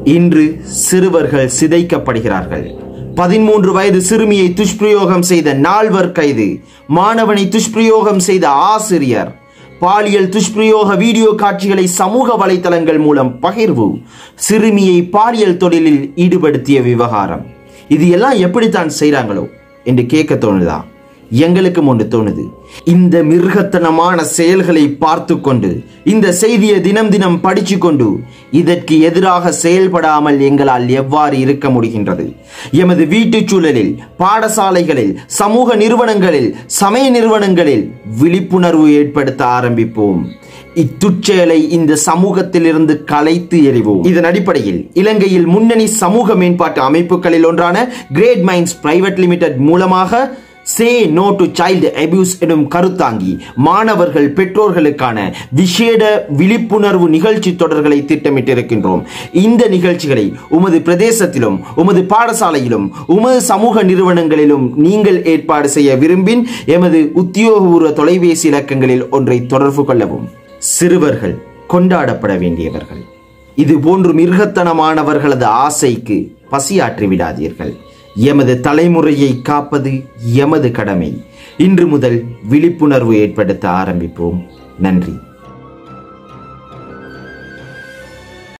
இன்று சிறுவர்கள் சிதைக்கப்படுகிறார்கள் பதிமூன்று வயது சிறுமியை துஷ்பிரயோகம் செய்த நால்வர் கைது மாணவனை துஷ்பிரயோகம் செய்த ஆசிரியர் பாலியல் துஷ்பிரயோக வீடியோ காட்சிகளை சமூக வலைத்தளங்கள் மூலம் பகிர்வு சிறுமியை பாலியல் தொழிலில் ஈடுபடுத்திய விவகாரம் இது எல்லாம் எப்படித்தான் செய்றாங்களோ என்று கேட்க தோணுதா எங்களுக்கும் ஒன்று தோணுது இந்த மிருகத்தனமான செயல்களை பார்த்து கொண்டு இந்த செய்தியை தினம் தினம் படிச்சு கொண்டு இதற்கு எதிராக செயல்படாமல் எங்களால் எவ்வாறு இருக்க முடிகின்றது எமது வீட்டுச் சூழலில் பாடசாலைகளில் சமூக நிறுவனங்களில் சமய நிறுவனங்களில் விழிப்புணர்வு ஏற்படுத்த ஆரம்பிப்போம் இத்துச்செயலை இந்த சமூகத்திலிருந்து கலைத்து எறிவோம் இதன் அடிப்படையில் இலங்கையில் முன்னணி சமூக மேம்பாட்டு அமைப்புகளில் ஒன்றான கிரேட் மைண்ட்ஸ் பிரைவேட் லிமிடெட் மூலமாக say no to child abuse எனும் கருத்தாங்கி மாணவர்கள் பெற்றோர்களுக்கான விசேட விழிப்புணர்வு நிகழ்ச்சி தொடர்களை திட்டமிட்டிருக்கின்றோம் இந்த நிகழ்ச்சிகளை உமது பிரதேசத்திலும் உமது பாடசாலையிலும் உமது சமூக நிறுவனங்களிலும் நீங்கள் ஏற்பாடு செய்ய விரும்பின் எமது உத்தியோகபூர்வ தொலைபேசி இலக்கங்களில் ஒன்றை தொடர்பு கொள்ளவும் சிறுவர்கள் கொண்டாடப்பட வேண்டியவர்கள் இது போன்று மிருகத்தனமானவர்களது ஆசைக்கு பசியாற்றி விடாதீர்கள் எமது தலைமுறையை காப்பது எமது கடமை இன்று முதல் விழிப்புணர்வு ஏற்படுத்த ஆரம்பிப்போம் நன்றி